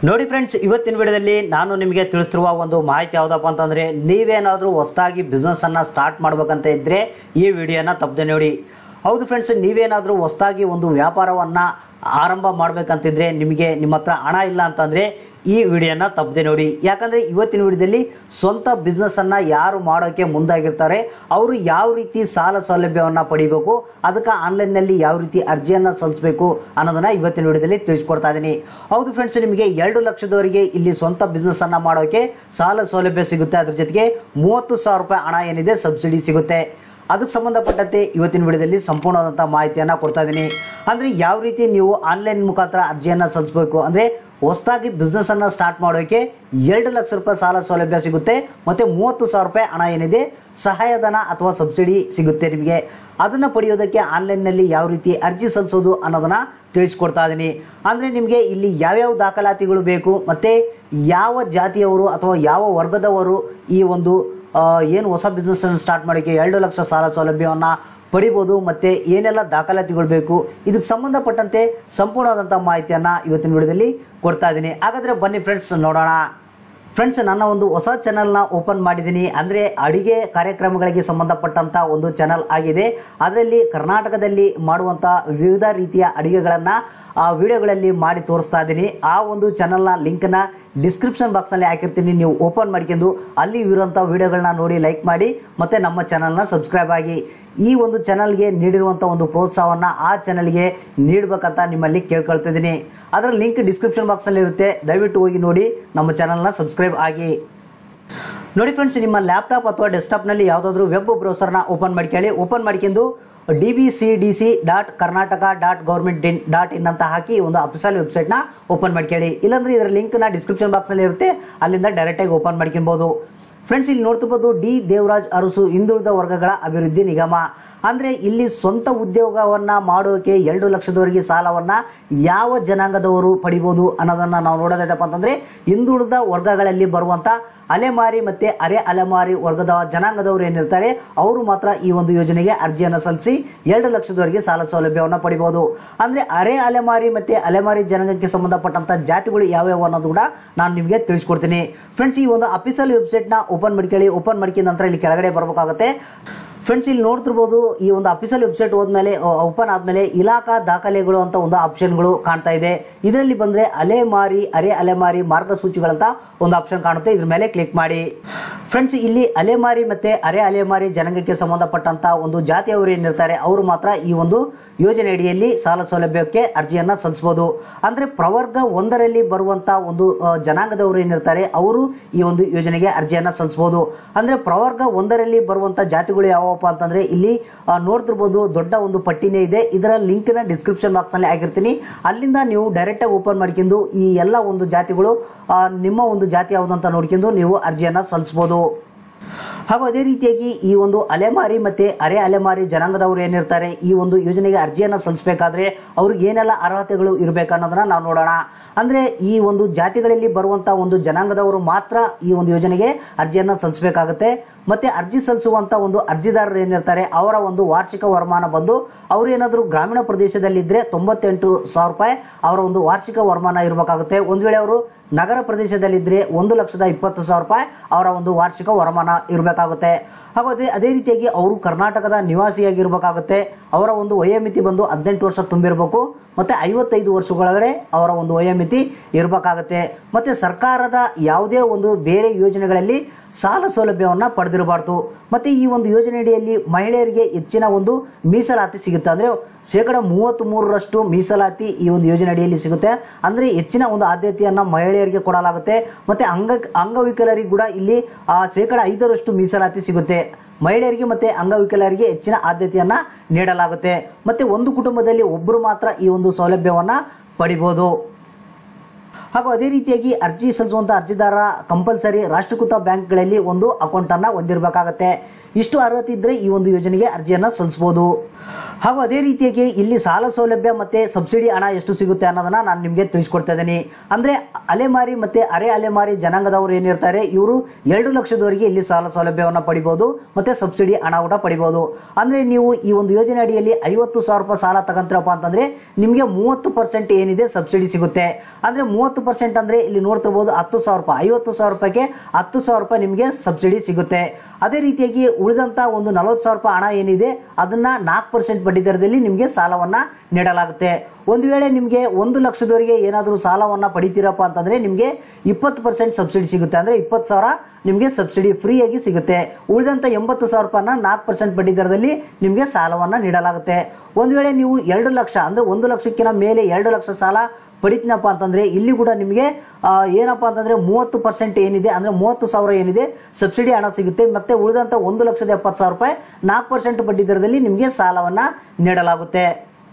ನೋಡಿ ಫ್ರೆಂಡ್ಸ್ ಇವತ್ತಿನ ವಿಡಿಯೋದಲ್ಲಿ ನಾನು ನಿಮಗೆ ತಿಳಿಸ್ತಿರುವ ಒಂದು ಮಾಹಿತಿ ಯಾವುದಪ್ಪ ಅಂತಂದ್ರೆ ನೀವೇನಾದರೂ ಹೊಸದಾಗಿ ಬಿಸ್ನೆಸ್ ಅನ್ನ ಸ್ಟಾರ್ಟ್ ಮಾಡ್ಬೇಕಂತ ಇದ್ರೆ ಈ ವಿಡಿಯೋನ ತಪ್ಪದೆ ನೋಡಿ ಹೌದು ಫ್ರೆಂಡ್ಸ್ ನೀವೇನಾದರೂ ಹೊಸದಾಗಿ ಒಂದು ವ್ಯಾಪಾರವನ್ನ ಆರಂಭ ಮಾಡ್ಬೇಕಂತಿದ್ರೆ ನಿಮಗೆ ನಿಮ್ಮ ಹತ್ರ ಹಣ ಇಲ್ಲ ಅಂತಂದ್ರೆ ಈ ವಿಡಿಯೋನ ತಪ್ಪದೆ ನೋಡಿ ಯಾಕಂದ್ರೆ ಇವತ್ತಿನ ವಿಡಿಯೋದಲ್ಲಿ ಸ್ವಂತ ಬಿಸ್ನೆಸ್ ಅನ್ನ ಯಾರು ಮಾಡೋಕೆ ಮುಂದಾಗಿರ್ತಾರೆ ಅವರು ಯಾವ ರೀತಿ ಸಾಲ ಸೌಲಭ್ಯವನ್ನ ಪಡಿಬೇಕು ಅದಕ್ಕೆ ಆನ್ಲೈನ್ ನಲ್ಲಿ ಯಾವ ರೀತಿ ಅರ್ಜಿಯನ್ನ ಸಲ್ಲಿಸಬೇಕು ಅನ್ನೋದನ್ನ ಇವತ್ತಿನ ವಿಡಿಯೋದಲ್ಲಿ ತಿಳಿಸ್ಕೊಡ್ತಾ ಇದ್ದೀನಿ ಹೌದು ಫ್ರೆಂಡ್ಸ್ ನಿಮಗೆ ಎರಡು ಲಕ್ಷದವರೆಗೆ ಇಲ್ಲಿ ಸ್ವಂತ ಬಿಸ್ನೆಸ್ ಅನ್ನ ಮಾಡೋಕೆ ಸಾಲ ಸೌಲಭ್ಯ ಸಿಗುತ್ತೆ ಅದ್ರ ಜೊತೆಗೆ ಮೂವತ್ತು ಸಾವಿರ ರೂಪಾಯಿ ಹಣ ಏನಿದೆ ಸಬ್ಸಿಡಿ ಸಿಗುತ್ತೆ ಅದಕ್ಕೆ ಸಂಬಂಧಪಟ್ಟಂತೆ ಇವತ್ತಿನ ವಿಡಿಯೋದಲ್ಲಿ ಸಂಪೂರ್ಣವಾದಂಥ ಮಾಹಿತಿಯನ್ನು ಕೊಡ್ತಾ ಇದ್ದೀನಿ ಅಂದರೆ ಯಾವ ರೀತಿ ನೀವು ಆನ್ಲೈನ್ ಮುಖಾಂತರ ಅರ್ಜಿಯನ್ನು ಸಲ್ಲಿಸಬೇಕು ಅಂದರೆ ಹೊಸದಾಗಿ ಬಿಸ್ನೆಸ್ಸನ್ನು ಸ್ಟಾರ್ಟ್ ಮಾಡೋಕ್ಕೆ ಎರಡು ಲಕ್ಷ ರೂಪಾಯಿ ಸಾಲ ಸೌಲಭ್ಯ ಸಿಗುತ್ತೆ ಮತ್ತು ಮೂವತ್ತು ಸಾವಿರ ರೂಪಾಯಿ ಹಣ ಏನಿದೆ ಸಹಾಯಧನ ಅಥವಾ ಸಬ್ಸಿಡಿ ಸಿಗುತ್ತೆ ನಿಮಗೆ ಅದನ್ನು ಪಡೆಯೋದಕ್ಕೆ ಆನ್ಲೈನ್ನಲ್ಲಿ ಯಾವ ರೀತಿ ಅರ್ಜಿ ಸಲ್ಲಿಸೋದು ಅನ್ನೋದನ್ನು ತಿಳಿಸ್ಕೊಡ್ತಾ ಇದ್ದೀನಿ ಅಂದರೆ ನಿಮಗೆ ಇಲ್ಲಿ ಯಾವ್ಯಾವ ದಾಖಲಾತಿಗಳು ಬೇಕು ಮತ್ತು ಯಾವ ಜಾತಿಯವರು ಅಥವಾ ಯಾವ ವರ್ಗದವರು ಈ ಒಂದು ಆ, ಏನು ಹೊಸ ಬಿಸ್ನೆಸ್ ಅನ್ನು ಸ್ಟಾರ್ಟ್ ಮಾಡೋಕ್ಕೆ ಎರಡು ಲಕ್ಷ ಸಾಲ ಸೌಲಭ್ಯವನ್ನು ಪಡಿಬೋದು ಮತ್ತು ಏನೆಲ್ಲ ದಾಖಲಾತಿಗಳು ಬೇಕು ಇದಕ್ಕೆ ಸಂಬಂಧಪಟ್ಟಂತೆ ಸಂಪೂರ್ಣವಾದಂಥ ಮಾಹಿತಿಯನ್ನು ಇವತ್ತಿನ ವಿಡಿಯೋದಲ್ಲಿ ಕೊಡ್ತಾ ಇದ್ದೀನಿ ಹಾಗಾದರೆ ಬನ್ನಿ ಫ್ರೆಂಡ್ಸ್ ನೋಡೋಣ ಫ್ರೆಂಡ್ಸ್ ನನ್ನ ಒಂದು ಹೊಸ ಚಾನಲ್ನ ಓಪನ್ ಮಾಡಿದ್ದೀನಿ ಅಂದರೆ ಅಡುಗೆ ಕಾರ್ಯಕ್ರಮಗಳಿಗೆ ಸಂಬಂಧಪಟ್ಟಂಥ ಒಂದು ಚಾನಲ್ ಆಗಿದೆ ಅದರಲ್ಲಿ ಕರ್ನಾಟಕದಲ್ಲಿ ಮಾಡುವಂಥ ವಿವಿಧ ರೀತಿಯ ಅಡುಗೆಗಳನ್ನು ಆ ವಿಡಿಯೋಗಳಲ್ಲಿ ಮಾಡಿ ತೋರಿಸ್ತಾ ಇದ್ದೀನಿ ಆ ಒಂದು ಚಾನಲ್ನ ಲಿಂಕ್ನ ಡಿಸ್ಕ್ರಿಪ್ಷನ್ ಬಾಕ್ಸ್ನಲ್ಲಿ ಹಾಕಿರ್ತೀನಿ ನೀವು ಓಪನ್ ಮಾಡ್ಕೊಂಡು ಅಲ್ಲಿ ಇರುವಂಥ ವಿಡಿಯೋಗಳನ್ನ ನೋಡಿ ಲೈಕ್ ಮಾಡಿ ಮತ್ತು ನಮ್ಮ ಚಾನಲ್ನ ಸಬ್ಸ್ಕ್ರೈಬ್ ಆಗಿ ಈ ಒಂದು ಚಾನಲ್ಗೆ ನೀಡಿರುವಂಥ ಒಂದು ಪ್ರೋತ್ಸಾಹವನ್ನು ಆ ಚಾನಲ್ಗೆ ನೀಡಬೇಕಂತ ನಿಮ್ಮಲ್ಲಿ ಕೇಳ್ಕೊಳ್ತಿದ್ದೀನಿ ಅದರ ಲಿಂಕ್ ಡಿಸ್ಕ್ರಿಪ್ಷನ್ ಬಾಕ್ಸಲ್ಲಿ ಇರುತ್ತೆ ದಯವಿಟ್ಟು ಹೋಗಿ ನೋಡಿ ನಮ್ಮ ಚಾನಲ್ನ ಸಬ್ಸ್ಕ್ರೈಬ್ ಆಗಿ ನೋಡಿ ಫ್ರೆಂಡ್ಸ್ ನಿಮ್ಮ ಲ್ಯಾಪ್ಟಾಪ್ ಅಥವಾ ಡೆಸ್ಕ್ಟಾಪ್ನಲ್ಲಿ ಯಾವುದಾದ್ರೂ ವೆಬ್ ಬ್ರೌಸರ್ನ ಓಪನ್ ಮಾಡ್ಕೊಳ್ಳಿ ಓಪನ್ ಮಾಡ್ಕೊಂಡು D B C D C dot Karnataka dot government in dot in ಅಂತ ಹಾಕಿ ಒಂದು ಅಫಿಷಿಯಲ್ ವೆಬ್ಸೈಟ್ನ ಓಪನ್ ಮಾಡ್ಕೊಳ್ಳಿ ಇಲ್ಲಾಂದ್ರೆ ಇದರ ಲಿಂಕ್ನ ಡಿಸ್ಕ್ರಿಪ್ಷನ್ ಬಾಕ್ಸ್ನಲ್ಲಿ ಇರುತ್ತೆ ಅಲ್ಲಿಂದ ಡೈರೆಕ್ಟಾಗಿ ಓಪನ್ ಮಾಡ್ಕೊಬೋದು ಫ್ರೆಂಡ್ಸ್ ಇಲ್ಲಿ ನೋಡ್ತಿರ್ಬೋದು ಡಿ ದೇವರಾಜ್ ಅರಸು ಹಿಂದುಳಿದ ವರ್ಗಗಳ ಅಭಿವೃದ್ಧಿ ನಿಗಮ ಅಂದರೆ ಇಲ್ಲಿ ಸ್ವಂತ ಉದ್ಯೋಗವನ್ನು ಮಾಡೋಕೆ ಎರಡು ಲಕ್ಷದವರೆಗೆ ಸಾಲವನ್ನು ಯಾವ ಜನಾಂಗದವರು ಪಡಿಬೋದು ಅನ್ನೋದನ್ನು ನಾವು ನೋಡೋದೈತಪ್ಪ ಅಂತಂದರೆ ಹಿಂದುಳಿದ ವರ್ಗಗಳಲ್ಲಿ ಬರುವಂಥ ಅಲೆಮಾರಿ ಮತ್ತು ಅರೆ ಅಲೆಮಾರಿ ವರ್ಗದ ಜನಾಂಗದವರು ಏನಿರ್ತಾರೆ ಅವರು ಮಾತ್ರ ಈ ಒಂದು ಯೋಜನೆಗೆ ಅರ್ಜಿಯನ್ನು ಸಲ್ಲಿಸಿ ಎರಡು ಲಕ್ಷದವರೆಗೆ ಸಾಲ ಸೌಲಭ್ಯವನ್ನು ಪಡಿಬೋದು ಅಂದರೆ ಅರೆ ಅಲೆಮಾರಿ ಮತ್ತು ಅಲೆಮಾರಿ ಜನಾಂಗಕ್ಕೆ ಸಂಬಂಧಪಟ್ಟಂಥ ಜಾತಿಗಳು ಯಾವ್ಯಾವ ಅನ್ನೋದು ಕೂಡ ನಾನು ನಿಮಗೆ ತಿಳಿಸ್ಕೊಡ್ತೀನಿ ಫ್ರೆಂಡ್ಸ್ ಈ ಒಂದು ಅಫಿಷಿಯಲ್ ವೆಬ್ಸೈಟ್ನ ಓಪನ್ ಮಾಡ್ಕೊಳ್ಳಿ ಓಪನ್ ಮಾಡ್ಕೊಂಡ ನಂತರ ಇಲ್ಲಿ ಕೆಳಗಡೆ ಬರಬೇಕಾಗುತ್ತೆ ಫ್ರೆಂಡ್ಸ್ ಇಲ್ಲಿ ನೋಡ್ತಿರ್ಬೋದು ಈ ಒಂದು ಅಫಿಷಿಯಲ್ ವೆಬ್ಸೈಟ್ ಹೋದ್ಮೇಲೆ ಓಪನ್ ಆದಮೇಲೆ ಇಲಾಖಾ ದಾಖಲೆಗಳು ಅಂತ ಒಂದು ಆಪ್ಷನ್ಗಳು ಕಾಣ್ತಾ ಇದೆ ಇದರಲ್ಲಿ ಬಂದರೆ ಅಲೆಮಾರಿ ಅರೆ ಅಲೆಮಾರಿ ಮಾರ್ಗಸೂಚಿಗಳಂತ ಒಂದು ಆಪ್ಷನ್ ಕಾಣುತ್ತೆ ಇದ್ರ ಮೇಲೆ ಕ್ಲಿಕ್ ಮಾಡಿ ಫ್ರೆಂಡ್ಸ್ ಇಲ್ಲಿ ಅಲೆಮಾರಿ ಮತ್ತೆ ಅರೆ ಅಲೆಮಾರಿ ಜನಾಂಗಕ್ಕೆ ಸಂಬಂಧಪಟ್ಟಂತ ಒಂದು ಜಾತಿಯವರು ಏನಿರ್ತಾರೆ ಅವರು ಮಾತ್ರ ಈ ಒಂದು ಯೋಜನೆ ಅಡಿಯಲ್ಲಿ ಸಾಲ ಸೌಲಭ್ಯಕ್ಕೆ ಅರ್ಜಿಯನ್ನ ಸಲ್ಲಿಸಬಹುದು ಅಂದ್ರೆ ಪ್ರವರ್ಗ ಒಂದರಲ್ಲಿ ಬರುವಂತ ಒಂದು ಆ, ಜನಾಂಗದವರು ಏನಿರ್ತಾರೆ ಅವರು ಈ ಒಂದು ಯೋಜನೆಗೆ ಅರ್ಜಿಯನ್ನ ಸಲ್ಲಿಸಬಹುದು ಅಂದ್ರೆ ಪ್ರವರ್ಗ ಒಂದರಲ್ಲಿ ಬರುವಂತ ಜಾತಿಗಳು ಯಾವಪ್ಪ ಅಂತಂದ್ರೆ ಇಲ್ಲಿ ಆ, ನೋಡ್ತಿರ್ಬೋದು ದೊಡ್ಡ ಒಂದು ಪಟ್ಟಿನೇ ಇದೆ ಇದರ ಲಿಂಕ್ನ ಡಿಸ್ಕ್ರಿಪ್ಷನ್ ಬಾಕ್ಸ್ ನಲ್ಲಿ ಹಾಕಿರ್ತೀನಿ ಅಲ್ಲಿಂದ ನೀವು ಡೈರೆಕ್ಟ್ ಆಗಿ ಓಪನ್ ಮಾಡ್ಕೊಂಡು ಈ ಎಲ್ಲ ಒಂದು ಜಾತಿಗಳು ಆ, ನಿಮ್ಮ ಒಂದು ಜಾತಿ ಯಾವುದು ಅಂತ ನೋಡ್ಕೊಂಡು ನೀವು ಅರ್ಜಿಯನ್ನ ಸಲ್ಲಿಸಬಹುದು ಹಾಗೂ ಅದೇ ರೀತಿಯಾಗಿ ಈ ಒಂದು ಅಲೆಮಾರಿ ಮತ್ತೆ ಅರೆ ಅಲೆಮಾರಿ ಜನಾಂಗದವರು ಏನಿರ್ತಾರೆ ಈ ಒಂದು ಯೋಜನೆಗೆ ಅರ್ಜಿಯನ್ನು ಸಲ್ಲಿಸಬೇಕಾದ್ರೆ ಅವ್ರಿಗೆ ಏನೆಲ್ಲ ಅರ್ಹತೆಗಳು ಇರಬೇಕನ್ನೋದನ್ನ ನಾವು ನೋಡೋಣ ಅಂದ್ರೆ ಈ ಒಂದು ಜಾತಿಗಳಲ್ಲಿ ಬರುವಂತ ಒಂದು ಜನಾಂಗದವರು ಮಾತ್ರ ಈ ಒಂದು ಯೋಜನೆಗೆ ಅರ್ಜಿಯನ್ನು ಸಲ್ಲಿಸಬೇಕಾಗುತ್ತೆ ಮತ್ತೆ ಅರ್ಜಿ ಸಲ್ಲಿಸುವಂತ ಒಂದು ಅರ್ಜಿದಾರರು ಏನಿರ್ತಾರೆ ಅವರ ಒಂದು ವಾರ್ಷಿಕ ವರಮಾನ ಬಂದು ಅವರು ಏನಾದರೂ ಗ್ರಾಮೀಣ ಪ್ರದೇಶದಲ್ಲಿದ್ದರೆ ತೊಂಬತ್ತೆಂಟು ಸಾವಿರ ರೂಪಾಯಿ ಅವರ ಒಂದು ವಾರ್ಷಿಕ ವರಮಾನ ಇರಬೇಕಾಗುತ್ತೆ ಒಂದು ವೇಳೆ ಅವರು ನಗರ ಪ್ರದೇಶದಲ್ಲಿದ್ದರೆ ಒಂದು ಲಕ್ಷದ ಇಪ್ಪತ್ತು ಸಾವಿರ ರೂಪಾಯಿ ಅವರ ಒಂದು ವಾರ್ಷಿಕ ವರಮಾನ ಇರಬೇಕಾಗುತ್ತೆ ಹಾಗೂ ಅದೇ ಅದೇ ರೀತಿಯಾಗಿ ಅವರು ಕರ್ನಾಟಕದ ನಿವಾಸಿಯಾಗಿರ್ಬೇಕಾಗುತ್ತೆ ಅವರ ಒಂದು ವಯೋಮಿತಿ ಬಂದು ಹದಿನೆಂಟು ವರ್ಷ ತುಂಬಿರಬೇಕು ಮತ್ತು ಐವತ್ತೈದು ವರ್ಷಗಳೊಳಗಡೆ ಅವರ ಒಂದು ವಯೋಮಿತಿ ಇರಬೇಕಾಗುತ್ತೆ ಮತ್ತು ಸರ್ಕಾರದ ಯಾವುದೇ ಒಂದು ಬೇರೆ ಯೋಜನೆಗಳಲ್ಲಿ ಸಾಲ ಸೌಲಭ್ಯವನ್ನು ಪಡೆದಿರಬಾರ್ದು ಮತ್ತು ಈ ಒಂದು ಯೋಜನೆಯಡಿಯಲ್ಲಿ ಮಹಿಳೆಯರಿಗೆ ಹೆಚ್ಚಿನ ಒಂದು ಮೀಸಲಾತಿ ಸಿಗುತ್ತೆ ಅಂದರೆ ಶೇಕಡ ಮೂವತ್ತ್ ಮೂರರಷ್ಟು ಮೀಸಲಾತಿ ಈ ಒಂದು ಯೋಜನೆ ಅಡಿಯಲ್ಲಿ ಸಿಗುತ್ತೆ ಅಂದರೆ ಹೆಚ್ಚಿನ ಒಂದು ಆದ್ಯತೆಯನ್ನು ಮಹಿಳೆಯರಿಗೆ ಕೊಡಲಾಗುತ್ತೆ ಮತ್ತು ಅಂಗ ಅಂಗವಿಕಲರಿಗೆ ಕೂಡ ಇಲ್ಲಿ ಆ ಶೇಕಡ ಐದರಷ್ಟು ಮೀಸಲಾತಿ ಸಿಗುತ್ತೆ ಮಹಿಳೆಯರಿಗೆ ಮತ್ತು ಅಂಗವಿಕಲರಿಗೆ ಹೆಚ್ಚಿನ ಆದ್ಯತೆಯನ್ನು ನೀಡಲಾಗುತ್ತೆ ಮತ್ತು ಒಂದು ಕುಟುಂಬದಲ್ಲಿ ಒಬ್ಬರು ಮಾತ್ರ ಈ ಒಂದು ಸೌಲಭ್ಯವನ್ನು ಪಡಿಬೋದು ಹಾಗೂ ಅದೇ ರೀತಿಯಾಗಿ ಅರ್ಜಿ ಸಲ್ಲಿಸುವಂಥ ಅರ್ಜಿದಾರ ಕಂಪಲ್ಸರಿ ರಾಷ್ಟ್ರೀಕೃತ ಬ್ಯಾಂಕ್ಗಳಲ್ಲಿ ಒಂದು ಅಕೌಂಟನ್ನು ಹೊಂದಿರಬೇಕಾಗತ್ತೆ ಇಷ್ಟು ಅರ್ಹತೆ ಇದ್ದರೆ ಈ ಒಂದು ಯೋಜನೆಗೆ ಅರ್ಜಿಯನ್ನು ಸಲ್ಲಿಸ್ಬೋದು ಹಾಗೂ ಅದೇ ರೀತಿಯಾಗಿ ಇಲ್ಲಿ ಸಾಲ ಸೌಲಭ್ಯ ಮತ್ತೆ ಸಬ್ಸಿಡಿ ಹಣ ಎಷ್ಟು ಸಿಗುತ್ತೆ ಅನ್ನೋದನ್ನ ನಾನು ನಿಮಗೆ ತಿಳಿಸ್ಕೊಡ್ತಾ ಇದ್ದೀನಿ ಅಂದ್ರೆ ಅಲೆಮಾರಿ ಮತ್ತೆ ಅರೆ ಅಲೆಮಾರಿ ಜನಾಂಗದವರು ಏನಿರ್ತಾರೆ ಇವರು ಎರಡು ಲಕ್ಷದವರೆಗೆ ಇಲ್ಲಿ ಸಾಲ ಸೌಲಭ್ಯವನ್ನು ಪಡಿಬಹುದು ಮತ್ತೆ ಸಬ್ಸಿಡಿ ಹಣ ಕೂಡ ಪಡಿಬಹುದು ಅಂದ್ರೆ ನೀವು ಈ ಒಂದು ಯೋಜನೆ ಅಡಿಯಲ್ಲಿ ಐವತ್ತು ಸಾವಿರ ರೂಪಾಯಿ ಸಾಲ ತಗೊಂತೀರಪ್ಪ ಅಂತಂದ್ರೆ ನಿಮಗೆ ಮೂವತ್ತು ಪರ್ಸೆಂಟ್ ಏನಿದೆ ಸಬ್ಸಿಡಿ ಸಿಗುತ್ತೆ ಅಂದ್ರೆ ಮೂವತ್ತು ಪರ್ಸೆಂಟ್ ಅಂದ್ರೆ ಇಲ್ಲಿ ನೋಡ್ತಿರ್ಬೋದು ಹತ್ತು ಸಾವಿರ ರೂಪಾಯಿ ಐವತ್ತು ಸಾವಿರ ರೂಪಾಯಿಗೆ ಹತ್ತು ಸಾವಿರ ರೂಪಾಯಿ ನಿಮಗೆ ಸಬ್ಸಿಡಿ ಸಿಗುತ್ತೆ ಅದೇ ರೀತಿಯಾಗಿ ಉಳಿದಂತ ಒಂದು ನಲವತ್ತು ಸಾವಿರ ರೂಪಾಯಿ ಹಣ ಏನಿದೆ ಅದನ್ನ ನಾಲ್ಕು ಪರ್ಸೆಂಟ್ ಬಡ್ಡಿ ದರದಲ್ಲಿ ನಿಮಗೆ ಸಾಲವನ್ನ ನೀಡಲಾಗುತ್ತೆ ಒಂದು ವೇಳೆ ನಿಮಗೆ ಒಂದು ಲಕ್ಷದವರೆಗೆ ಏನಾದರೂ ಸಾಲವನ್ನು ಪಡಿತೀರಪ್ಪ ಅಂತಂದರೆ ನಿಮಗೆ ಇಪ್ಪತ್ತು ಪರ್ಸೆಂಟ್ ಸಬ್ಸಿಡಿ ಸಿಗುತ್ತೆ ಅಂದರೆ ಇಪ್ಪತ್ತು ಸಾವಿರ ನಿಮಗೆ ಸಬ್ಸಿಡಿ ಫ್ರೀಯಾಗಿ ಸಿಗುತ್ತೆ ಉಳಿದಂಥ ಎಂಬತ್ತು ಸಾವಿರ ರೂಪಾಯಿನ ನಾಲ್ಕು ಪರ್ಸೆಂಟ್ ಬಡ್ಡಿ ದರದಲ್ಲಿ ನಿಮಗೆ ಸಾಲವನ್ನು ನೀಡಲಾಗುತ್ತೆ ಒಂದು ವೇಳೆ ನೀವು ಎರಡು ಲಕ್ಷ ಅಂದರೆ ಒಂದು ಲಕ್ಷಕ್ಕಿಂತ ಮೇಲೆ ಎರಡು ಲಕ್ಷ ಸಾಲ ಪಡಿತೀನಪ್ಪ ಅಂತಂದರೆ ಇಲ್ಲಿ ಕೂಡ ನಿಮಗೆ ಆ, ಏನಪ್ಪ ಅಂತಂದರೆ ಮೂವತ್ತು ಪರ್ಸೆಂಟ್ ಏನಿದೆ ಅಂದರೆ ಮೂವತ್ತು ಸಾವಿರ ಏನಿದೆ ಸಬ್ಸಿಡಿ ಹಣ ಸಿಗುತ್ತೆ ಮತ್ತು ಉಳಿದಂಥ ಒಂದು ಲಕ್ಷದ ಎಪ್ಪತ್ತು ಸಾವಿರ ರೂಪಾಯಿ ನಾಲ್ಕು ಪರ್ಸೆಂಟ್ ಬಡ್ಡಿ ದರದಲ್ಲಿ ನಿಮಗೆ ಸಾಲವನ್ನು ನೀಡಲಾಗುತ್ತೆ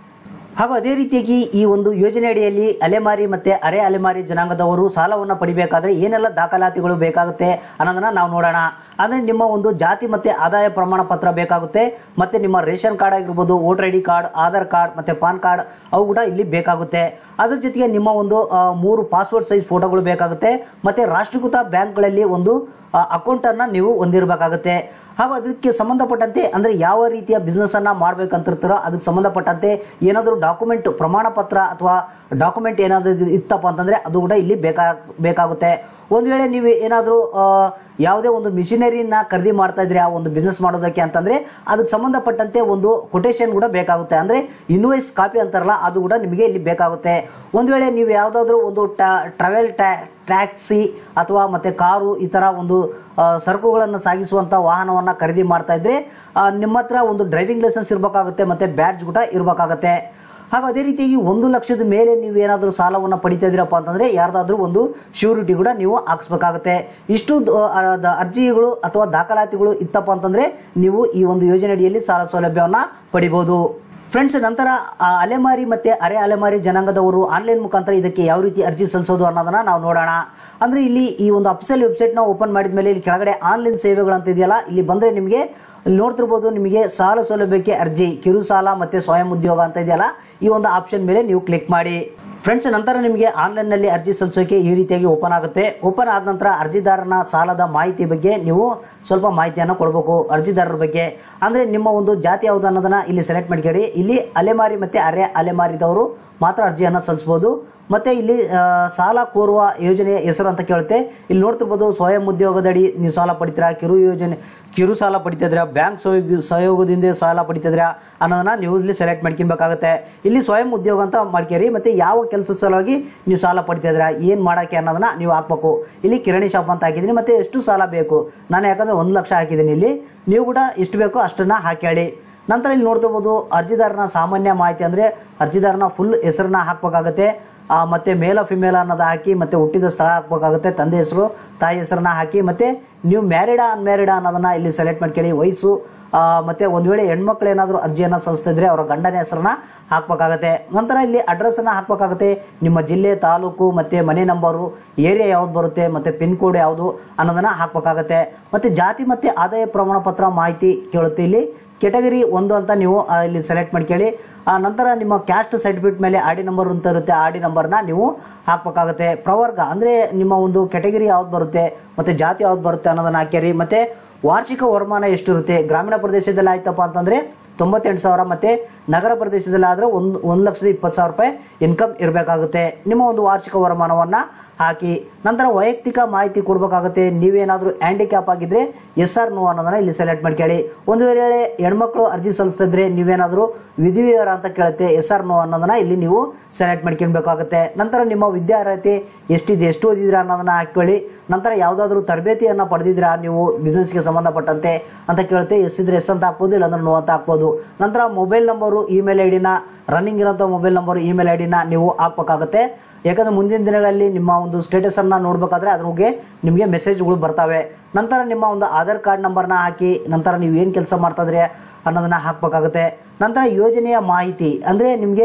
ಹಾಗೂ ಅದೇ ರೀತಿಯಾಗಿ ಈ ಒಂದು ಯೋಜನೆ ಅಡಿಯಲ್ಲಿ ಅಲೆಮಾರಿ ಮತ್ತೆ ಅರೆ ಅಲೆಮಾರಿ ಜನಾಂಗದವರು ಸಾಲವನ್ನು ಪಡಿಬೇಕಾದ್ರೆ ಏನೆಲ್ಲ ದಾಖಲಾತಿಗಳು ಬೇಕಾಗುತ್ತೆ ಅನ್ನೋದನ್ನ ನಾವು ನೋಡೋಣ ಅಂದ್ರೆ ನಿಮ್ಮ ಒಂದು ಜಾತಿ ಮತ್ತೆ ಆದಾಯ ಪ್ರಮಾಣ ಪತ್ರ ಬೇಕಾಗುತ್ತೆ ಮತ್ತೆ ನಿಮ್ಮ ರೇಷನ್ ಕಾರ್ಡ್ ಆಗಿರ್ಬೋದು voter I D card Aadhaar card ಮತ್ತೆ ಪಾನ್ ಕಾರ್ಡ್ ಅವು ಕೂಡ ಇಲ್ಲಿ ಬೇಕಾಗುತ್ತೆ ಅದ್ರ ಜೊತೆಗೆ ನಿಮ್ಮ ಒಂದು ಆ, ಮೂರು ಪಾಸ್ಪೋರ್ಟ್ ಸೈಜ್ ಫೋಟೋಗಳು ಬೇಕಾಗುತ್ತೆ ಮತ್ತೆ ರಾಷ್ಟ್ರೀಕೃತ ಬ್ಯಾಂಕ್ಗಳಲ್ಲಿ ಒಂದು ಅಕೌಂಟನ್ನು ನೀವು ಹೊಂದಿರಬೇಕಾಗುತ್ತೆ ಹಾಗೂ ಅದಕ್ಕೆ ಸಂಬಂಧಪಟ್ಟಂತೆ ಅಂದರೆ ಯಾವ ರೀತಿಯ ಬಿಸ್ನೆಸ್ಸನ್ನು ಮಾಡ್ಬೇಕಂತಿರ್ತಾರೋ ಅದಕ್ಕೆ ಸಂಬಂಧಪಟ್ಟಂತೆ ಏನಾದರೂ ಡಾಕ್ಯುಮೆಂಟ್ ಪ್ರಮಾಣ ಪತ್ರ ಅಥವಾ ಡಾಕ್ಯುಮೆಂಟ್ ಏನಾದರೂ ಇತ್ತಪ್ಪ ಅಂತಂದರೆ ಅದು ಕೂಡ ಇಲ್ಲಿ ಬೇಕಾ ಬೇಕಾಗುತ್ತೆ ಒಂದು ವೇಳೆ ನೀವು ಏನಾದರೂ ಯಾವುದೇ ಒಂದು ಮಿಷಿನರಿನ ಖರೀದಿ ಮಾಡ್ತಾ ಇದ್ರೆ ಆ ಒಂದು ಬಿಸ್ನೆಸ್ ಮಾಡೋದಕ್ಕೆ ಅಂತಂದರೆ ಅದಕ್ಕೆ ಸಂಬಂಧಪಟ್ಟಂತೆ ಒಂದು ಕೊಟೇಶನ್ ಕೂಡ ಬೇಕಾಗುತ್ತೆ ಅಂದರೆ ಇನ್ವಾಯ್ಸ್ ಕಾಪಿ ಅಂತಾರಲ್ಲ ಅದು ಕೂಡ ನಿಮಗೆ ಇಲ್ಲಿ ಬೇಕಾಗುತ್ತೆ ಒಂದು ವೇಳೆ ನೀವು ಯಾವುದಾದ್ರೂ ಒಂದು ಟ್ರಾವೆಲ್ ಟ್ಯಾ ಟ್ಯಾಕ್ಸಿ ಅಥವಾ ಮತ್ತೆ ಕಾರು ಈ ಥರ ಒಂದು ಆ, ಸರಕುಗಳನ್ನು ಸಾಗಿಸುವಂಥ ವಾಹನವನ್ನು ಖರೀದಿ ಮಾಡ್ತಾ ಇದ್ರೆ ಆ, ನಿಮ್ಮ ಹತ್ರ ಒಂದು ಡ್ರೈವಿಂಗ್ ಲೈಸೆನ್ಸ್ ಇರಬೇಕಾಗುತ್ತೆ ಮತ್ತೆ ಬ್ಯಾಡ್ಜ್ ಕೂಡ ಇರಬೇಕಾಗುತ್ತೆ ಹಾಗೂ ಅದೇ ರೀತಿಯಾಗಿ ಒಂದು ಲಕ್ಷದ ಮೇಲೆ ನೀವು ಏನಾದರೂ ಸಾಲವನ್ನು ಪಡಿತಾ ಇದ್ದೀರಪ್ಪ ಅಂತಂದರೆ ಯಾರ್ದಾದ್ರೂ ಒಂದು ಶ್ಯೂರಿಟಿ ಕೂಡ ನೀವು ಹಾಕ್ಸ್ಬೇಕಾಗುತ್ತೆ ಇಷ್ಟು ದ- ಆ, ದ- ಅರ್ಜಿಗಳು ಅಥವಾ ದಾಖಲಾತಿಗಳು ಇತ್ತಪ್ಪ ಅಂತಂದರೆ ನೀವು ಈ ಒಂದು ಯೋಜನೆ ಅಡಿಯಲ್ಲಿ ಸಾಲ ಸೌಲಭ್ಯವನ್ನು ಪಡಿಬೋದು ಫ್ರೆಂಡ್ಸ್ ನಂತರ ಆ ಅಲೆಮಾರಿ ಮತ್ತೆ ಅರೆ ಅಲೆಮಾರಿ ಜನಾಂಗದವರು ಆನ್ಲೈನ್ ಮುಖಾಂತರ ಇದಕ್ಕೆ ಯಾವ ರೀತಿ ಅರ್ಜಿ ಸಲ್ಲಿಸೋದು ಅನ್ನೋದನ್ನ ನಾವು ನೋಡೋಣ ಅಂದ್ರೆ ಇಲ್ಲಿ ಈ ಒಂದು ಅಫಿಷಿಯಲ್ ವೆಬ್ಸೈಟ್ನ ಓಪನ್ ಮಾಡಿದ ಮೇಲೆ ಇಲ್ಲಿ ಕೆಳಗಡೆ ಆನ್ಲೈನ್ ಸೇವೆಗಳು ಅಂತ ಇದೆಯಲ್ಲ ಇಲ್ಲಿ ಬಂದ್ರೆ ನಿಮಗೆ ಇಲ್ಲಿ ನೋಡ್ತಿರ್ಬೋದು ನಿಮಗೆ ಸಾಲ ಸೌಲಭ್ಯಕ್ಕೆ ಅರ್ಜಿ ಕಿರು ಸಾಲ ಮತ್ತೆ ಸ್ವಯಂ ಉದ್ಯೋಗ ಅಂತ ಇದೆಯಲ್ಲ ಈ ಒಂದು ಆಪ್ಷನ್ ಮೇಲೆ ನೀವು ಕ್ಲಿಕ್ ಮಾಡಿ ಫ್ರೆಂಡ್ಸ್ ನಂತರ ನಿಮಗೆ ಆನ್ಲೈನ್ನಲ್ಲಿ ಅರ್ಜಿ ಸಲ್ಲಿಸೋಕೆ ಈ ರೀತಿಯಾಗಿ ಓಪನ್ ಆಗುತ್ತೆ ಓಪನ್ ಆದ ನಂತರ ಅರ್ಜಿದಾರನ ಸಾಲದ ಮಾಹಿತಿ ಬಗ್ಗೆ ನೀವು ಸ್ವಲ್ಪ ಮಾಹಿತಿಯನ್ನು ಕೊಡಬೇಕು ಅರ್ಜಿದಾರರ ಬಗ್ಗೆ ಅಂದರೆ ನಿಮ್ಮ ಒಂದು ಜಾತಿ ಯಾವುದು ಅನ್ನೋದನ್ನ ಇಲ್ಲಿ ಸೆಲೆಕ್ಟ್ ಮಾಡ್ಕೊಳ್ಳಿ ಇಲ್ಲಿ ಅಲೆಮಾರಿ ಮತ್ತು ಅರೆ ಅಲೆಮಾರಿದವರು ಮಾತ್ರ ಅರ್ಜಿಯನ್ನು ಸಲ್ಲಿಸ್ಬೋದು ಮತ್ತೆ ಇಲ್ಲಿ ಆ, ಸಾಲ ಕೋರುವ ಯೋಜನೆಯ ಹೆಸರು ಅಂತ ಕೇಳುತ್ತೆ ಇಲ್ಲಿ ನೋಡ್ತಿರ್ಬೋದು ಸ್ವಯಂ ಉದ್ಯೋಗದಡಿ ನೀವು ಸಾಲ ಪಡಿತೀರಾ ಕಿರು ಯೋಜನೆ ಕಿರು ಸಾಲ ಪಡಿತಿದ್ರಾ ಬ್ಯಾಂಕ್ ಸಹಯೋಗ ಸಹಯೋಗದಿಂದ ಸಾಲ ಪಡಿತಿದ್ರಾ ಅನ್ನೋದನ್ನ ನೀವು ಇಲ್ಲಿ ಸೆಲೆಕ್ಟ್ ಮಾಡ್ಕೊಬೇಕಾಗುತ್ತೆ ಇಲ್ಲಿ ಸ್ವಯಂ ಉದ್ಯೋಗ ಅಂತ ಮಾಡ್ಕೇರಿ ಮತ್ತೆ ಯಾವ ಕೆಲಸದ ಸಲುವಾಗಿ ನೀವು ಸಾಲ ಪಡಿತಿದ್ರಾ ಏನು ಮಾಡೋಕ್ಕೆ ಅನ್ನೋದನ್ನ ನೀವು ಹಾಕ್ಬೇಕು ಇಲ್ಲಿ ಕಿರಾಣಿ ಶಾಪ್ ಅಂತ ಹಾಕಿದ್ದೀನಿ ಮತ್ತೆ ಎಷ್ಟು ಸಾಲ ಬೇಕು ನಾನು ಯಾಕಂದ್ರೆ ಒಂದು ಲಕ್ಷ ಹಾಕಿದ್ದೀನಿ ಇಲ್ಲಿ ನೀವು ಕೂಡ ಎಷ್ಟು ಬೇಕೋ ಅಷ್ಟನ್ನ ಹಾಕಿ ನಂತರ ಇಲ್ಲಿ ನೋಡ್ತಿರ್ಬೋದು ಅರ್ಜಿದಾರನ ಸಾಮಾನ್ಯ ಮಾಹಿತಿ ಅಂದರೆ ಅರ್ಜಿದಾರನ ಫುಲ್ ಹೆಸರನ್ನ ಹಾಕಬೇಕಾಗುತ್ತೆ ಮತ್ತು ಮೇಲ ಫಿಮೇಲ ಅನ್ನೋದು ಹಾಕಿ ಮತ್ತು ಹುಟ್ಟಿದ ಸ್ಥಳ ಹಾಕಬೇಕಾಗುತ್ತೆ ತಂದೆ ಹೆಸರು ತಾಯಿ ಹೆಸರನ್ನ ಹಾಕಿ ಮತ್ತು ನೀವು ಮ್ಯಾರಿಡಾ ಅನ್ಮ್ಯಾರಿಡಾ ಅನ್ನೋದನ್ನ ಇಲ್ಲಿ ಸೆಲೆಕ್ಟ್ ಮಾಡ್ಕೊಳ್ಳಿ ವಯಸ್ಸು ಆ, ಮತ್ತೆ ಒಂದು ವೇಳೆ ಹೆಣ್ಮಕ್ಳು ಏನಾದರೂ ಅರ್ಜಿಯನ್ನು ಸಲ್ಲಿಸ್ತಿದ್ರೆ ಅವರ ಗಂಡನ ಹೆಸರನ್ನ ಹಾಕಬೇಕಾಗತ್ತೆ ನಂತರ ಇಲ್ಲಿ ಅಡ್ರೆಸ್ಸನ್ನು ಹಾಕಬೇಕಾಗುತ್ತೆ ನಿಮ್ಮ ಜಿಲ್ಲೆ ತಾಲೂಕು ಮತ್ತು ಮನೆ ನಂಬರು ಏರಿಯಾ ಯಾವ್ದು ಬರುತ್ತೆ ಮತ್ತು ಪಿನ್ ಕೋಡ್ ಯಾವುದು ಅನ್ನೋದನ್ನು ಹಾಕಬೇಕಾಗತ್ತೆ ಮತ್ತು ಜಾತಿ ಮತ್ತು ಆದಾಯ ಪ್ರಮಾಣ ಪತ್ರ ಮಾಹಿತಿ ಕೇಳುತ್ತೆ ಇಲ್ಲಿ ಕೆಟಗರಿ ಒಂದು ಅಂತ ನೀವು ಆ, ಇಲ್ಲಿ ಸೆಲೆಕ್ಟ್ ಮಾಡ್ಕೊಳ್ಳಿ ಆ ನಂತರ ನಿಮ್ಮ ಕ್ಯಾಸ್ಟ್ ಸರ್ಟಿಫಿಕೇಟ್ ಮೇಲೆ ಆರ್ ಡಿ ನಂಬರ್ ಅಂತ ಇರುತ್ತೆ ಆರ್ ಡಿ ನಂಬರ್ನ ನೀವು ಹಾಕಬೇಕಾಗುತ್ತೆ ಪ್ರವರ್ಗ ಅಂದರೆ ನಿಮ್ಮ ಒಂದು ಕೆಟಗರಿ ಯಾವ್ದು ಬರುತ್ತೆ ಮತ್ತು ಜಾತಿ ಯಾವ್ದು ಬರುತ್ತೆ ಅನ್ನೋದನ್ನ ಹಾಕ್ಯಾರಿ ಮತ್ತು ವಾರ್ಷಿಕ ವರಮಾನ ಎಷ್ಟಿರುತ್ತೆ ಗ್ರಾಮೀಣ ಪ್ರದೇಶದಲ್ಲಿ ಆಯ್ತಪ್ಪ ಅಂತಂದರೆ ತೊಂಬತ್ತೆಂಟು ಸಾವಿರ ಮತ್ತು ನಗರ ಪ್ರದೇಶದಲ್ಲಿ ಆದರೆ ಒಂದು ಒಂದು ಲಕ್ಷದ ಇಪ್ಪತ್ತು ಸಾವಿರ ರೂಪಾಯಿ ಇನ್ಕಮ್ ಇರಬೇಕಾಗುತ್ತೆ ನಿಮ್ಮ ಒಂದು ವಾರ್ಷಿಕ ವರಮಾನವನ್ನು ಹಾಕಿ ನಂತರ ವೈಯಕ್ತಿಕ ಮಾಹಿತಿ ಕೊಡಬೇಕಾಗುತ್ತೆ ನೀವೇನಾದರೂ ಹ್ಯಾಂಡಿಕ್ಯಾಪ್ ಆಗಿದ್ರೆ ಎಸ್ ಆರ್ ನೋ ಅನ್ನೋದನ್ನ ಇಲ್ಲಿ ಸೆಲೆಕ್ಟ್ ಮಾಡ್ಕೊಳ್ಳಿ ಒಂದು ವೇಳೆ ಹೆಣ್ಮಕ್ಳು ಅರ್ಜಿ ಸಲ್ಲಿಸ್ತಿದ್ರೆ ನೀವೇನಾದರೂ ವಿಧಿವಿವರ ಅಂತ ಕೇಳುತ್ತೆ ಎಸ್ ಆರ್ ನೋ ಅನ್ನೋದನ್ನ ಇಲ್ಲಿ ನೀವು ಸೆಲೆಕ್ಟ್ ಮಾಡ್ಕೊಳ್ಬೇಕಾಗುತ್ತೆ ನಂತರ ನಿಮ್ಮ ವಿದ್ಯಾರ್ಹತೆ ಎಷ್ಟಿದೆ ಎಷ್ಟು ಓದಿದಿರಾ ಅನ್ನೋದನ್ನ ಹಾಕೊಳ್ಳಿ ನಂತರ ಯಾವುದಾದ್ರೂ ತರಬೇತಿಯನ್ನು ಪಡೆದಿದ್ರಾ ನೀವು ಬಿಸ್ನೆಸ್ಗೆ ಸಂಬಂಧಪಟ್ಟಂತೆ ಅಂತ ಕೇಳುತ್ತೆ ಎಸ್ ಇದ್ರೆ ಎಸ್ ಅಂತ ಹಾಕ್ಬೋದು ಇಲ್ಲಾಂದ್ರೆ ನೋ ಅಂತ ಹಾಕ್ಬೋದು ನಂತರ ಮೊಬೈಲ್ ನಂಬರು ಇಮೇಲ್ ಐ ಡಿನ ರನ್ನಿಂಗ್ ಇರೋಂಥ ಮೊಬೈಲ್ ನಂಬರು ಇಮೇಲ್ ಐ ಡಿನ ನೀವು ಹಾಕ್ಬೇಕಾಗುತ್ತೆ ಯಾಕಂದ್ರೆ ಮುಂದಿನ ದಿನಗಳಲ್ಲಿ ನಿಮ್ಮ ಒಂದು ಸ್ಟೇಟಸನ್ನು ನೋಡಬೇಕಾದ್ರೆ ಅದ್ರಿಗೆ ನಿಮಗೆ ಮೆಸೇಜ್ಗಳು ಬರ್ತವೆ ನಂತರ ನಿಮ್ಮ ಒಂದು ಆಧಾರ್ ಕಾರ್ಡ್ ನಂಬರ್ನ ಹಾಕಿ ನಂತರ ನೀವು ಏನು ಕೆಲಸ ಮಾಡ್ತಾಯಿದ್ರೆ ಅನ್ನೋದನ್ನ ಹಾಕಬೇಕಾಗುತ್ತೆ ನಂತರ ಯೋಜನೆಯ ಮಾಹಿತಿ ಅಂದರೆ ನಿಮಗೆ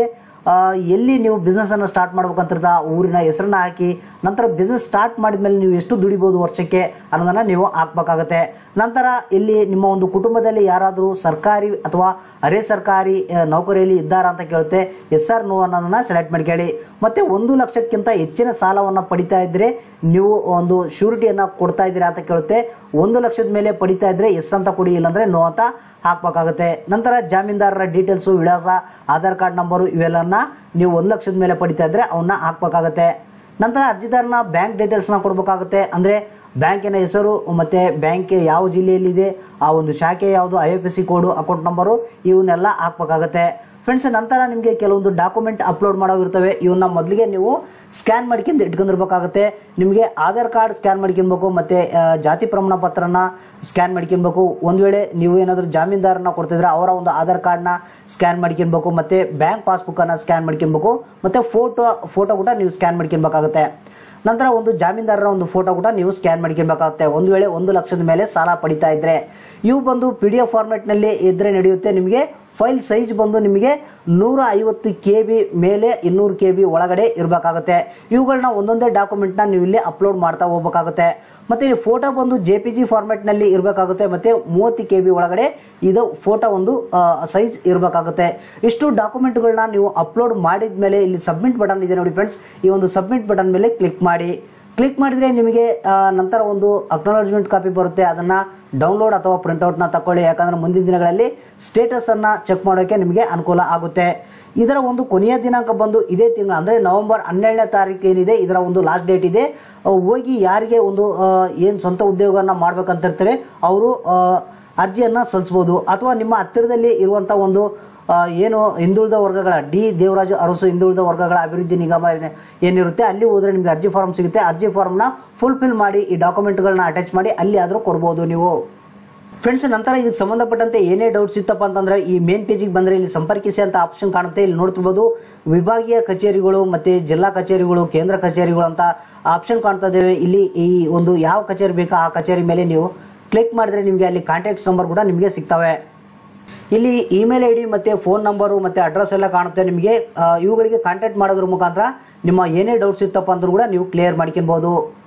ಆ, ಎಲ್ಲಿ ನೀವು ಬಿಸ್ನೆಸ್ಸನ್ನು ಸ್ಟಾರ್ಟ್ ಮಾಡ್ಬೇಕಂತಿರ್ತ ಆ ಊರಿನ ಹೆಸರನ್ನ ಹಾಕಿ ನಂತರ ಬಿಸ್ನೆಸ್ ಸ್ಟಾರ್ಟ್ ಮಾಡಿದ್ಮೇಲೆ ನೀವು ಎಷ್ಟು ದುಡಿಬೋದು ವರ್ಷಕ್ಕೆ ಅನ್ನೋದನ್ನು ನೀವು ಹಾಕ್ಬೇಕಾಗತ್ತೆ ನಂತರ ಇಲ್ಲಿ ನಿಮ್ಮ ಒಂದು ಕುಟುಂಬದಲ್ಲಿ ಯಾರಾದರೂ ಸರ್ಕಾರಿ ಅಥವಾ ಅರೆ ಸರ್ಕಾರಿ ಆ, ನೌಕರಿಯಲ್ಲಿ ಇದ್ದಾರಾ ಅಂತ ಕೇಳುತ್ತೆ ಎಸ್ ಆರ್ ನೋ ಅನ್ನೋದನ್ನ ಸೆಲೆಕ್ಟ್ ಮಾಡ್ಕೊಳ್ಳಿ ಮತ್ತೆ ಒಂದು ಲಕ್ಷಕ್ಕಿಂತ ಹೆಚ್ಚಿನ ಸಾಲವನ್ನು ಪಡಿತಾ ಇದ್ರೆ ನೀವು ಒಂದು ಶ್ಯೂರಿಟಿಯನ್ನು ಕೊಡ್ತಾ ಇದ್ದೀರಾ ಅಂತ ಕೇಳುತ್ತೆ ಒಂದು ಲಕ್ಷದ ಮೇಲೆ ಪಡಿತಾ ಇದ್ರೆ ಎಸ್ ಅಂತ ಕೊಡಿ ಇಲ್ಲಾಂದ್ರೆ ನೋ ಅಂತ ಹಾಕ್ಬೇಕಾಗುತ್ತೆ ನಂತರ ಜಾಮೀನ್ದಾರರ ಡೀಟೇಲ್ಸು ವಿಳಾಸ ಆಧಾರ್ ಕಾರ್ಡ್ ನಂಬರು ಇವೆಲ್ಲನ್ನ ನೀವು ಒಂದು ಲಕ್ಷದ ಮೇಲೆ ಪಡಿತಾ ಇದ್ರೆ ಅವನ್ನ ಹಾಕ್ಬೇಕಾಗತ್ತೆ ನಂತರ ಅರ್ಜಿದಾರನ ಬ್ಯಾಂಕ್ ಡೀಟೇಲ್ಸ್ನ ಕೊಡಬೇಕಾಗುತ್ತೆ ಅಂದರೆ ಬ್ಯಾಂಕಿನ ಹೆಸರು ಮತ್ತು ಬ್ಯಾಂಕ್ ಯಾವ ಜಿಲ್ಲೆಯಲ್ಲಿದೆ ಆ ಒಂದು ಶಾಖೆ ಯಾವುದು I F S C code account number ಇವನ್ನೆಲ್ಲ ಹಾಕ್ಬೇಕಾಗತ್ತೆ ಫ್ರೆಂಡ್ಸ್ ನಂತರ ನಿಮಗೆ ಕೆಲವೊಂದು ಡಾಕ್ಯುಮೆಂಟ್ ಅಪ್ಲೋಡ್ ಮಾಡೋ ಇರ್ತವೆ ಇವನ್ನ ಮೊದಲಿಗೆ ನೀವು ಸ್ಕ್ಯಾನ್ ಮಾಡ್ಕೊಂಡು ಇಟ್ಕೊಂಡಿರ್ಬೇಕಾಗುತ್ತೆ ನಿಮಗೆ ಆಧಾರ್ ಕಾರ್ಡ್ ಸ್ಕ್ಯಾನ್ ಮಾಡ್ಕೊಬೇಕು ಮತ್ತು ಜಾತಿ ಪ್ರಮಾಣ ಪತ್ರನ ಸ್ಕ್ಯಾನ್ ಮಾಡ್ಕೊಬೇಕು ಒಂದು ವೇಳೆ ನೀವು ಏನಾದರೂ ಜಾಮೀನ್ದಾರನ ಕೊಡ್ತಿದ್ರೆ ಅವರ ಒಂದು ಆಧಾರ್ ಕಾರ್ಡ್ನ ಸ್ಕ್ಯಾನ್ ಮಾಡ್ಕೊಬೇಕು ಮತ್ತು ಬ್ಯಾಂಕ್ ಪಾಸ್ಬುಕ್ಕನ್ನು ಸ್ಕ್ಯಾನ್ ಮಾಡ್ಕೊಬೇಕು ಮತ್ತು ಫೋಟೋ ಫೋಟೋ ಕೂಡ ನೀವು ಸ್ಕ್ಯಾನ್ ಮಾಡ್ಕೊಬೇಕಾಗುತ್ತೆ ನಂತರ ಒಂದು ಜಾಮೀನ್ದಾರರ ಒಂದು ಫೋಟೋ ಕೂಡ ನೀವು ಸ್ಕ್ಯಾನ್ ಮಾಡ್ಕೊಬೇಕಾಗುತ್ತೆ ಒಂದು ವೇಳೆ ಒಂದು ಲಕ್ಷದ ಮೇಲೆ ಸಾಲ ಪಡಿತಾ ಇದ್ರೆ ಇವು ಬಂದು ಪಿ ಡಿ ಎಫ್ ಫಾರ್ಮೆಟ್ನಲ್ಲಿ ಇದ್ರೆ ನಡೆಯುತ್ತೆ ನಿಮಗೆ ಫೈಲ್ ಸೈಜ್ ಬಂದು ನಿಮಗೆ ನೂರ ಐವತ್ತು ಕೆ ಬಿ ಮೇಲೆ ಇನ್ನೂರು ಕೆ ಬಿ ಒಳಗಡೆ ಇರಬೇಕಾಗುತ್ತೆ ಇವುಗಳನ್ನ ಒಂದೊಂದೇ ಡಾಕ್ಯುಮೆಂಟ್ನ ನೀವು ಇಲ್ಲಿ ಅಪ್ಲೋಡ್ ಮಾಡ್ತಾ ಹೋಗ್ಬೇಕಾಗುತ್ತೆ ಮತ್ತೆ ಇಲ್ಲಿ ಫೋಟೋ ಬಂದು ಜೆ ಪಿ ಜಿ ಫಾರ್ಮೆಟ್ನಲ್ಲಿ ಇರಬೇಕಾಗುತ್ತೆ ಮತ್ತೆ ಮೂವತ್ತು ಕೆ ಬಿ ಒಳಗಡೆ ಇದು ಫೋಟೋ ಒಂದು ಸೈಜ್ ಇರಬೇಕಾಗುತ್ತೆ ಇಷ್ಟು ಡಾಕ್ಯುಮೆಂಟ್ಗಳನ್ನ ನೀವು ಅಪ್ಲೋಡ್ ಮಾಡಿದ ಮೇಲೆ ಇಲ್ಲಿ ಸಬ್ಮಿಟ್ ಬಟನ್ ಇದೆ ನೋಡಿ ಫ್ರೆಂಡ್ಸ್ ಈ ಒಂದು ಸಬ್ಮಿಟ್ ಬಟನ್ ಮೇಲೆ ಕ್ಲಿಕ್ ಮಾಡಿ ಕ್ಲಿಕ್ ಮಾಡಿದ್ರೆ ನಿಮಗೆ ಆ, ನಂತರ ಒಂದು ಅಕ್ನಾಲಜ್ಮೆಂಟ್ ಕಾಪಿ ಬರುತ್ತೆ ಅದನ್ನ ಡೌನ್ಲೋಡ್ ಅಥವಾ ಪ್ರಿಂಟ್ಔಟ್ನ ತಗೊಳ್ಳಿ ಯಾಕಂದ್ರೆ ಮುಂದಿನ ದಿನಗಳಲ್ಲಿ ಸ್ಟೇಟಸ್ ಅನ್ನ ಚೆಕ್ ಮಾಡೋಕೆ ನಿಮಗೆ ಅನುಕೂಲ ಆಗುತ್ತೆ ಇದರ ಒಂದು ಕೊನೆಯ ದಿನಾಂಕ ಬಂದು ಇದೇ ತಿಂಗಳು ಅಂದ್ರೆ ನವೆಂಬರ್ ಹನ್ನೆರಡನೇ ತಾರೀಕು ಏನಿದೆ ಇದರ ಒಂದು ಲಾಸ್ಟ್ ಡೇಟ್ ಇದೆ ಆ, ಹೋಗಿ ಯಾರಿಗೆ ಒಂದು ಏನು ಸ್ವಂತ ಉದ್ಯೋಗವನ್ನು ಮಾಡ್ಬೇಕಂತಿರ್ತಾರೆ ಅವರು ಅರ್ಜಿಯನ್ನ ಸಲ್ಲಿಸ್ಬೋದು ಅಥವಾ ನಿಮ್ಮ ಹತ್ತಿರದಲ್ಲಿ ಇರುವಂತ ಒಂದು ಆ, ಏನು ಹಿಂದುಳಿದ ವರ್ಗಗಳ ಡಿ ದೇವರಾಜು ಅರಸು ಹಿಂದುಳಿದ ವರ್ಗಗಳ ಅಭಿವೃದ್ಧಿ ನಿಗಮ ಏನ್- ಏನಿರುತ್ತೆ ಅಲ್ಲಿ ಹೋದ್ರೆ ನಿಮಗೆ ಅರ್ಜಿ ಫಾರ್ಮ್ ಸಿಗುತ್ತೆ ಅರ್ಜಿ ಫಾರ್ಮ್ನ ಫುಲ್ಫಿಲ್ ಮಾಡಿ ಈ ಡಾಕ್ಯುಮೆಂಟ್ಗಳನ್ನ ಅಟ್ಯಾಚ್ ಮಾಡಿ ಅಲ್ಲಿ ಆದರೂ ಕೊಡ್ಬೋದು ನೀವು ಫ್ರೆಂಡ್ಸ್ ನಂತರ ಇದಕ್ಕೆ ಸಂಬಂಧಪಟ್ಟಂತೆ ಏನೇ ಡೌಟ್ಸ್ ಇತ್ತಪ್ಪ ಅಂತಂದ್ರೆ ಈ ಮೇನ್ ಪೇಜಿಗೆ ಬಂದರೆ ಇಲ್ಲಿ ಸಂಪರ್ಕಿಸಿ ಅಂತ ಆಪ್ಷನ್ ಕಾಣುತ್ತೆ ಇಲ್ಲಿ ನೋಡ್ತಿರ್ಬೋದು ವಿಭಾಗೀಯ ಕಚೇರಿಗಳು ಮತ್ತೆ ಜಿಲ್ಲಾ ಕಚೇರಿಗಳು ಕೇಂದ್ರ ಕಚೇರಿಗಳು ಅಂತ ಆಪ್ಷನ್ ಕಾಣ್ತಾ ಇದ್ದೇವೆ ಇಲ್ಲಿ ಈ ಒಂದು ಯಾವ ಕಚೇರಿ ಬೇಕೋ ಆ ಕಚೇರಿ ಮೇಲೆ ನೀವು ಕ್ಲಿಕ್ ಮಾಡಿದ್ರೆ ನಿಮಗೆ ಅಲ್ಲಿ ಕಾಂಟ್ಯಾಕ್ಟ್ ನಂಬರ್ ಕೂಡ ನಿಮಗೆ ಸಿಗ್ತವೆ ಇಲ್ಲಿ ಇಮೇಲ್ ಐ ಡಿ ಮತ್ತೆ ಫೋನ್ ನಂಬರು ಮತ್ತೆ ಅಡ್ರೆಸ್ ಎಲ್ಲ ಕಾಣುತ್ತೆ ನಿಮಗೆ ಆ, ಇವುಗಳಿಗೆ ಕಾಂಟ್ಯಾಕ್ಟ್ ಮಾಡೋದ್ರ ಮುಖಾಂತರ ನಿಮ್ಮ ಏನೇ ಡೌಟ್ಸ್ ಇತ್ತಪ್ಪ ಅಂದ್ರೂ ಕೂಡ ನೀವು ಕ್ಲಿಯರ್ ಮಾಡ್ಕೊಬಹುದು